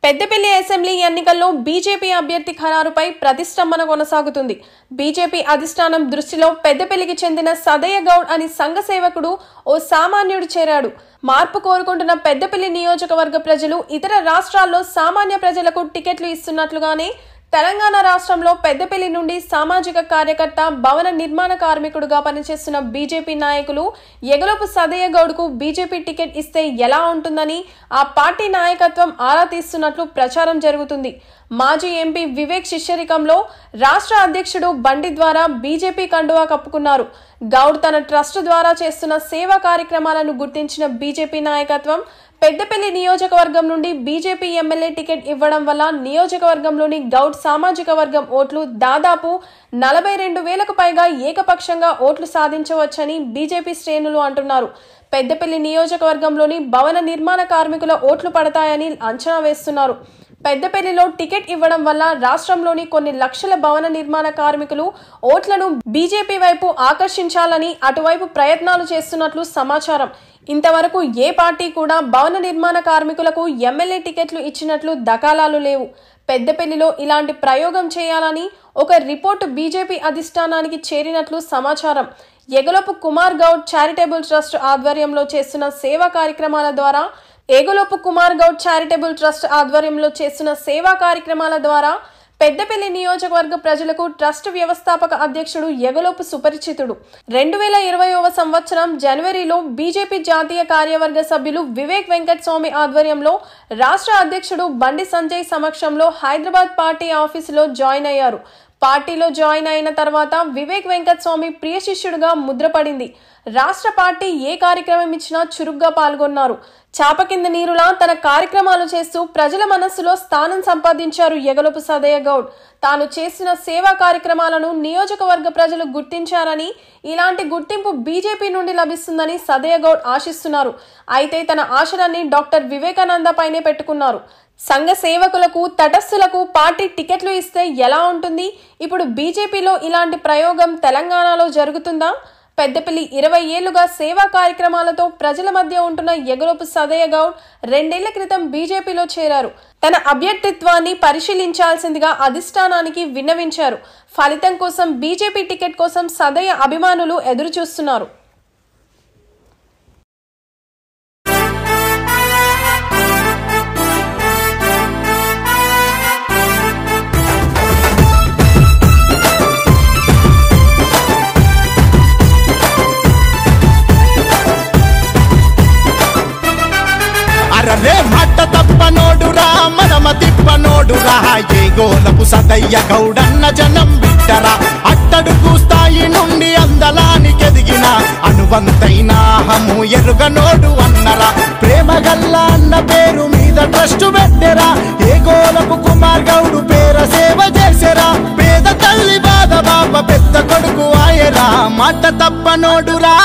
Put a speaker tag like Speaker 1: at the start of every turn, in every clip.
Speaker 1: Peddapalli assembly ఎన్నికల్లో BJP అభ్యర్థి ఖరారుపై ప్రతిష్టంభన కొనసాగుతుంది బీజేపీ అధిష్టానం దృష్టిలో పెద్దపల్లికి చెందిన సదయ్య గౌడ్ అని సంఘ సేవకుడు ఓ సామాన్యుడు చేరాడు మార్పు కోరుకుంటున్న పెద్దపల్లి నియోజకవర్గ ప్రజలు ఇతర రాష్ట్రాల్లో సామాన్య ప్రజలకు టికెట్లు ఇస్తున్నట్లుగానే తెలంగాణ రాష్ట్రంలో పెద్దపల్లి నుండి సామాజిక కార్యకర్త భవన నిర్మాణ కార్మికుడుగా పనిచేస్తున్న బీజేపీ నాయకులు ఎగలపు సదయ్య గౌడ్కు బీజేపీ టికెట్ ఇస్తే ఎలా ఉంటుందని ఆ పార్టీ నాయకత్వం ఆరా తీస్తున్నట్లు ప్రచారం జరుగుతుంది మాజీ ఎంపీ వివేక్ శిష్యరికంలో రాష్ట్ర అధ్యక్షుడు బండి ద్వారా బీజేపీ కండువా కప్పుకున్నారు గౌడ్ తన ట్రస్ట్ ద్వారా చేస్తున్న సేవా కార్యక్రమాలను గుర్తించిన బీజేపీ నాయకత్వం పెద్దపల్లి నియోజకవర్గం నుండి బీజేపీ ఎమ్మెల్యే టికెట్ ఇవ్వడం వల్ల నియోజకవర్గంలోని గౌడ్ సామాజిక వర్గం ఓట్లు దాదాపు నలభై రెండు వేలకు పైగా ఏకపక్షంగా ఓట్లు సాధించవచ్చని బీజేపీ శ్రేణులు అంటున్నారు పెద్దపల్లి నియోజకవర్గంలోని భవన నిర్మాణ కార్మికుల ఓట్లు పడతాయని అంచనా వేస్తున్నారు పెద్దపల్లిలో టికెట్ ఇవ్వడం వల్ల రాష్ట్రంలోని కొన్ని లక్షల భవన నిర్మాణ కార్మికులు ఓట్లను బీజేపీ వైపు ఆకర్షించాలని అటువైపు ప్రయత్నాలు చేస్తున్నట్లు సమాచారం ఇంతవరకు ఏ పార్టీ కూడా భవన నిర్మాణ కార్మికులకు ఎమ్మెల్యే టికెట్లు ఇచ్చినట్లు దకాలాలు లేవు పెద్దపల్లిలో ఇలాంటి ప్రయోగం చేయాలని ఒక రిపోర్టు బీజేపీ అధిష్టానానికి చేరినట్లు సమాచారం ఎగలపు కుమార్ గౌడ్ చారిటబుల్ ట్రస్ట్ ఆధ్వర్యంలో చేస్తున్న సేవా కార్యక్రమాల ద్వారా ఏగలోపు కుమార్ గౌడ్ చారిటబుల్ ట్రస్ట్ ఆధ్వర్యంలో చేస్తున్న సేవా కార్యక్రమాల ద్వారా పెద్దపల్లి నియోజకవర్గ ప్రజలకు ట్రస్ట్ వ్యవస్థాపక అధ్యక్షుడు ఎగలోపు సుపరిచితుడు రెండు వేల ఇరవైవ సంవత్సరం జనవరిలో బీజేపీ జాతీయ కార్యవర్గ సభ్యులు వివేక్ వెంకట్ స్వామి ఆధ్వర్యంలో రాష్ట్ర అధ్యక్షుడు బండి సంజయ్ సమక్షంలో హైదరాబాద్ పార్టీ ఆఫీసులో జాయిన్ అయ్యారు పార్టీలో జాయిన్ అయిన తర్వాత వివేక్ వెంకట్ స్వామి ప్రియ శిష్యుడుగా ముద్రపడింది రాష్ట్ర పార్టీ ఏ కార్యక్రమం ఇచ్చినా చురుగ్గా పాల్గొన్నారు చాప కింద నీరులా తన కార్యక్రమాలు చేస్తూ ప్రజల మనస్సులో స్థానం సంపాదించారు ఎగలపు సదయ్య గౌడ్ తాను చేసిన సేవా కార్యక్రమాలను నియోజకవర్గ ప్రజలు గుర్తించారని ఇలాంటి గుర్తింపు బీజేపీ నుండి లభిస్తుందని సదయ్య గౌడ్ ఆశిస్తున్నారు అయితే తన ఆశలన్నీ డాక్టర్ వివేకానంద పైనే పెట్టుకున్నారు సంఘ సేవకులకు తటస్థులకు పార్టీ టికెట్లు ఇస్తే ఎలా ఉంటుంది ఇప్పుడు బీజేపీలో ఇలాంటి ప్రయోగం తెలంగాణలో జరుగుతుందా పెద్దపల్లి ఇరవై ఏళ్లుగా సేవా కార్యక్రమాలతో ప్రజల మధ్య ఉంటున్న ఎగరొపు సదయ్య గౌడ్ రెండేళ్ల క్రితం బీజేపీలో చేరారు తన అభ్యర్థిత్వాన్ని పరిశీలించాల్సిందిగా అధిష్టానానికి విన్నవించారు ఫలితం కోసం బీజేపీ టికెట్ కోసం సదయ్య అభిమానులు ఎదురు చూస్తున్నారు
Speaker 2: అరరే మాట తప్ప నోడురా మనమ తిప్ప నోడురా ఏ గోలపు సదయ్య గౌడన్న జనం బిట్టరా అట్టడుగు స్థాయి నుండి అందలానికెదిగిన అనువంతైన హము ఎరుగనోడు అన్నరా ప్రేమ గల్ల అన్న పేరు మీద ట్రస్ట్ పెట్టెరా ఏ గోలపు కుమార్ గౌడు పేర సేవ చేసెరా పేద తల్లి బాధ బాబ పెద్ద కొడుకు ఆయరా మాట తప్ప నోడురా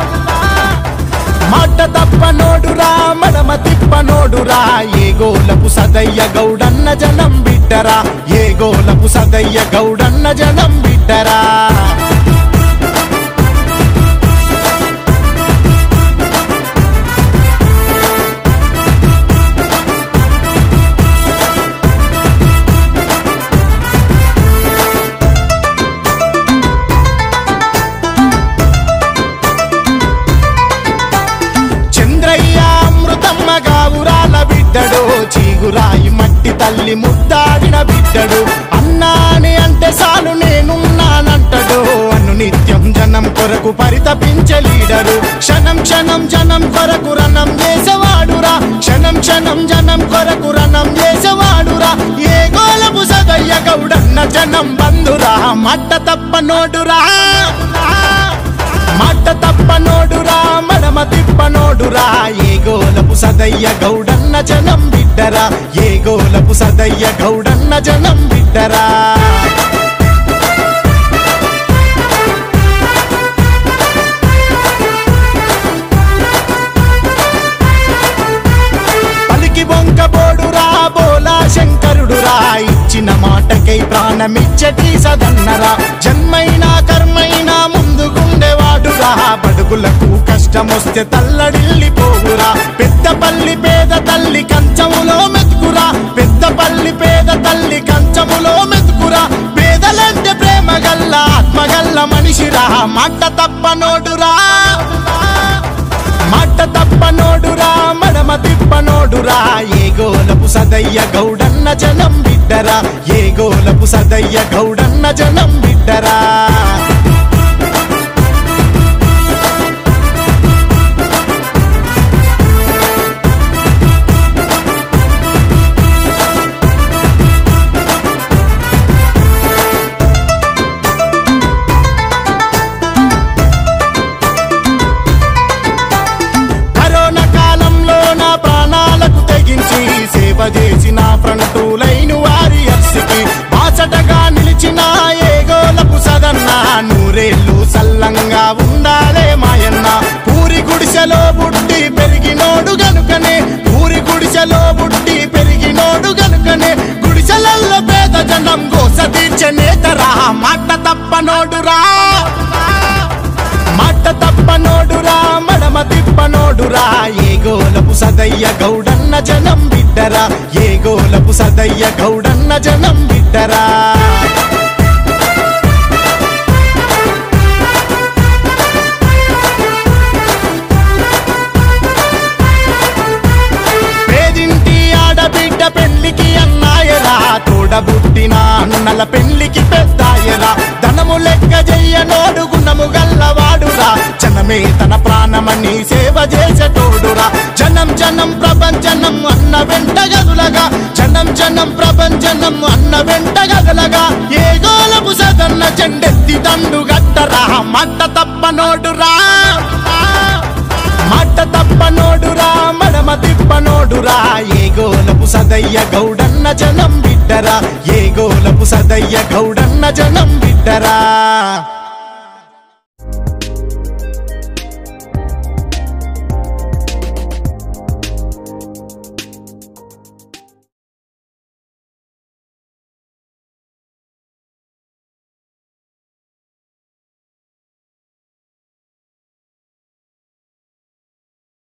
Speaker 2: మాట తప్ప నోడురా మడమ తిప్ప నోడురా ఏ గోలపు సదయ్య గౌడన్న జనం బిడ్డరా ఏ గోలపు సదయ్య గౌడన్న జనం బిడ్డరా చంద్రయ్య అమృతమ్మ గావురాల బిడ్డడు చీగురాయి మట్టి తల్లి ముద్దాడిన బిడ్డడు అన్నాని అంటే సాలు నేనున్నానంటడు అను నిత్యం జనం కొరకు పరితపించే లీడరు క్షణం క్షణం జనం కొరకు రణం చేసేవాడురా క్షణం క్షణం జనం కొరకు రణం చేసేవాడురా ఏ గోలపు సదయ్య గౌడన్న జనం బంధురా మట్ట తప్ప నోడురా మాట తప్ప నోడురా మడమ తిప్ప నోడురా ఏ గోలపు సదయ్య గౌడన్న జనం బిడ్డరా ఏ గోలపు సదయ్య గౌడన్న జనం బిడ్డరా పలికి బొంక బోడురా బోలా శంకరుడురా ఇచ్చిన మాటకై ప్రాణమిచ్చటి సదన్నరా జన్మైనా కర్మైనా ముందుగుండేవాడురా బడుగులకు కష్టమొస్తే తల్లడిల్లిపోవురా పెద్దపల్లి పేద తల్లి కంచములో మెతుకురా పెద్ద మనిషిరా మాట తప్ప నోడురా మాట తప్ప నోడురా మడమ తిప్ప నోడురా ఏ గోలపు సదయ్య గౌడన్న జనం బిడ్డరా ఏ గోలపు సదయ్య గౌడన్న జనం బిడ్డరా కరోనా కాలంలో నా ప్రాణాలకు తెగించి సేవ చేసిన ఫ్రంట్ లైన్ వారియర్స్కి బాసటగా నిలిచిన ఏగోలపు సదన్న నూరేళ్ళు సల్లంగా ఉండాలే మాయన్న పూరి గుడిసెలో బుట్టి పెరిగినోడు గనుకనే పూరి గుడిసెలో బుట్టి పెరిగినోడు గనుకనే గుడిసెలల్లో పేద జనం గోస తీర్చే నేతరా మాట తప్పనోడురా మాట తప్ప నోడురా మడమ తిప్ప నోడురా ఏ గోలపు సదయ్య గౌడన్న జనం బిడ్డరా ఏ గోలపు సదయ్య గౌడన్న జనం బిడ్డరా పేదింటి ఆడబిడ్డ పెళ్లికి అన్నాయరా తోడబుట్టిన అన్నల పెళ్లికి పెద్దాయరా ధనము లెక్క చెయ్యనోడు గుణము గల్లవాడురా జనమే తన ప్రాణమని సేవ చేసేటోడురా జనం జనం ప్రపంచనం అన్న వెంట గదులగా జనం జనం ప్రపంచనం అన్న వెంట గదులగా ఏ గోలపు సదన్న చెండెత్తి దండు గట్టరా మట్ట తప్ప నోడురా మాట తప్ప నోడురా మడమ తిప్ప నోడురా ఏ గోలపు సదయ్య గౌడన్న జనం బిడ్డరా ఏ గోలపు సదయ్య గౌడన్న జనం బిడ్డరా